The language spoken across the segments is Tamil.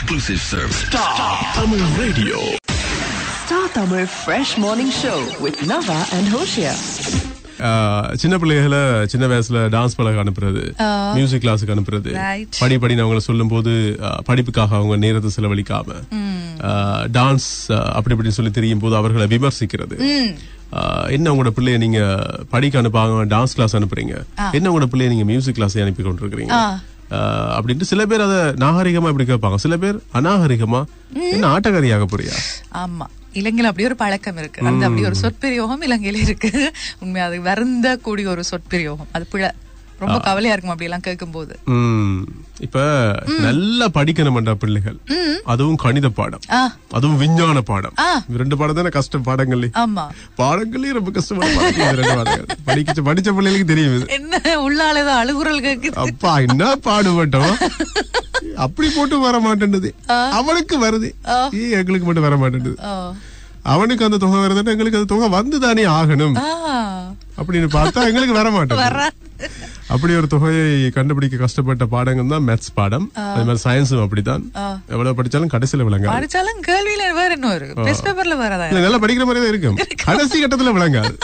exclusive service. Star Tamil Radio. Star Tamil Fresh Morning Show with Nava and Hoshia. ஆஹ் சின்ன பிள்ளைகளை சின்ன வயசுல டான்ஸ் பழக அனுப்புறது மியூசிக் கிளாஸுக்கு அனுப்புறது Right. படி படின்னு அவங்கள சொல்லும் போது படிப்புக்காக அவங்க நேரத்தை செலவழிக்காம டான்ஸ் அப்படி இப்படின்னு சொல்லி தெரியும் போது அவர்களை விமர்சிக்கிறது ஆஹ் என்ன உங்களோட பிள்ளைய நீங்க படிக்க அனுப்பாங்க டான்ஸ் கிளாஸ் அனுப்புறீங்க என்ன உங்களோட பிள்ளைய நீங்க மியூசிக் கிளாஸ் அனுப்பி கொண்டிருக்கிறீங்க ஆஹ் அப்படின்ட்டு சில பேர் அதை நாகரிகமா இப்படி கேட்பாங்க சில பேர் அநாகரிகமா என்ன ஆட்டக்காரியாக போறியா ஆமா இலங்கையில அப்படி ஒரு பழக்கம் இருக்கு அந்த அப்படி ஒரு சொற்பிரயோகம் இலங்கையில இருக்கு உண்மையா அது வருந்த கூடிய ஒரு சொற்பிரயோகம் அது பிழை ரொம்ப கவலையா இருக்கும் அப்படி எல்லாம் கேட்கும் போது ம். இப்ப நல்லா படிக்கணும்டா பிள்ளைகள் அதுவும் கணித பாடம் ஆ. அதுவும் விஞ்ஞான பாடம் ஆ. இது ரெண்டு பாடம் தானே கஷ்டம் பாடங்களே ஆமா பாடங்களே ரொம்ப கஷ்டமான பாடம் இது ரெண்டு பாடங்கள் படிக்க படிச்ச பிள்ளைகளுக்கு தெரியும் இது என்ன உள்ளால ஏதோ அழுகுரல் கேக்குது அப்பா என்ன பாடுபட்டோம் அப்படி போட்டு வர மாட்டேன்னுது அவனுக்கு வருது ஏ எங்களுக்கு மட்டும் வர மாட்டேன்னுது ஓ. அவனுக்கு அந்த தொகை வருதுன்னா எங்களுக்கு அந்த தொகை வந்துதானே ஆகணும் ஆ, அப்படின்னு பார்த்தா எங்களுக்கு வர மாட்டேன் வராது. அப்படி ஒரு தொகையை கண்டுபிடிக்க கஷ்டப்பட்ட பாடங்கள் தான் மேத்ஸ் பாடம் அதே மாதிரி சயின்ஸும் அப்படித்தான் எவ்வளவு படிச்சாலும் கடைசியில விளங்காது படிச்சாலும் கேள்வியில வேற என்ன வரும் டெஸ்ட் பேப்பர்ல வரதா இல்ல, நல்லா படிக்கிற மாதிரி தான் இருக்கும் கடைசி கட்டத்துல விளங்காது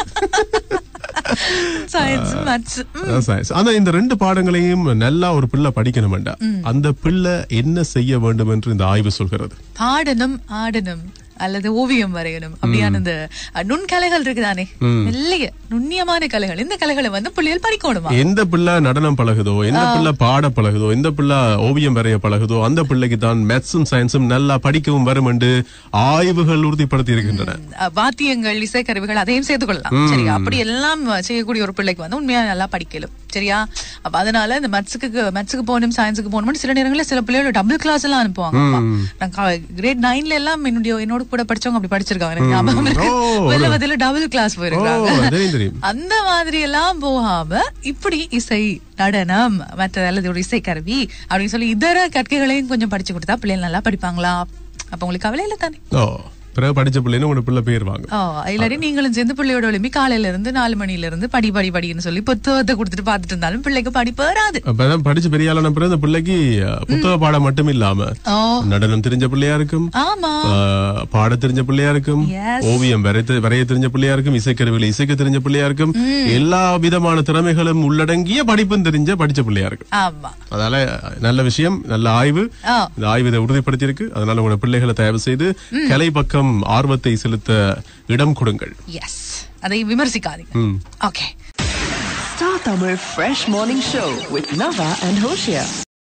சயின்ஸ் மேத்ஸ் அதான் science. ஆனா இந்த ரெண்டு பாடங்களையும் நல்லா ஒரு பிள்ளை படிக்கணும்டா அந்த பிள்ளை என்ன செய்ய வேண்டும் என்று இந்த ஆய்வு சொல்கிறது பாடணும் ஆடணும் அல்லது ஓவியம் வரையணும் அப்படியான இந்த அஹ், நுண்கலைகள் இருக்குதானே மெல்லிய நுண்ணியமான கலைகள் இந்த கலைகளை வந்து பிள்ளைகள் படிக்கணுமா எந்த பிள்ளை நடனம் பழகுதோ எந்த பிள்ளை பாட பழகுதோ எந்த பிள்ளை ஓவியம் வரைய பழகுதோ அந்த பிள்ளைக்கு தான் மேத்ஸும் சயின்ஸும் நல்லா படிக்கவும் வரும் என்று ஆய்வுகள் உறுதிப்படுத்தி இருக்கின்றன அஹ், வாத்தியங்கள் இசைக்கருவிகள் அதையும் சேர்த்து கொள்ளலாம் சரியா அப்படி எல்லாம் செய்யக்கூடிய ஒரு பிள்ளைக்கு வந்து உண்மையா நல்லா படிக்கலும் சரியா அப்ப அதனால இந்த மேத்ஸுக்கு மேத்ஸுக்கு போகணும் சயின்ஸுக்கு போகணும்னு சில நேரங்களில் சில பிள்ளைகளோட டபுள் கிளாஸ் எல்லாம் அனுப்புவாங்க அம்மா. நான் கிரேட் நைன்ல எல்லாம் என்னுடைய என்னோட கூட படிச்சவங்க அப்படி படிச்சிருக்காங்க எனக்கு ஞாபகம் இருக்கு ஓ. வெள்ளவதில டபுள் கிளாஸ் ஓ போயிருக்காங்க தெரியும் தெரியும் அந்த மாதிரி எல்லாம் போகாம இப்படி இசை நடனம் மற்ற அல்லது ஒரு இசைக்கருவி அப்படின்னு சொல்லி இதர கற்கைகளையும் கொஞ்சம் படிச்சு கொடுத்தா பிள்ளைகள் நல்லா படிப்பாங்களா அப்ப உங்களுக்கு கவலை இல்லை தானே ஓ பிறகு படிச்ச பிள்ளைன்னு உங்களோட பிள்ளை பேர் வாங்க ஓ இல்லாட்டி நீங்களும் சேர்ந்து பிள்ளையோட எழுப்பி காலையில இருந்து நாலு மணில இருந்து படி படி படின்னு சொல்லி புத்தகத்தை கொடுத்துட்டு பார்த்துட்டு இருந்தாலும் பிள்ளைக்கு படிப்பு வராது அப்பதான் படிச்சு பெரிய ஆளான பிறகு அந்த பிள்ளைக்கு அஹ், புத்தக பாடம் மட்டும் இல்லாம ஓ நடனம் தெரிஞ்ச பிள்ளையா இருக்கும் ஆமா ஆஹ், பாட தெரிஞ்ச பிள்ளையா இருக்கும் Yes. ஓவியம் வரைத்து வரைய தெரிஞ்ச பிள்ளையா இருக்கும் இசைக்கருவியில் இசைக்க தெரிஞ்ச பிள்ளையா இருக்கும் எல்லா விதமான திறமைகளும் உள்ளடங்கிய படிப்பும் தெரிஞ்ச படிச்ச பிள்ளையா இருக்கும் ஆமா அதனால நல்ல விஷயம் நல்ல ஆய்வு ஆ. இந்த ஆய்வு இதை உறுதிப்படுத்தி இருக்கு அதனால உங்களோட பிள்ளைகளை தயவு செய்து கலை பக்கம் ஆர்வத்தை செலுத்த இடம் கொடுங்கள் எஸ் அதை விமர்சிக்காதீங்க ம். Okay Star Tamil Fresh Morning Show with Nava and Hoshia.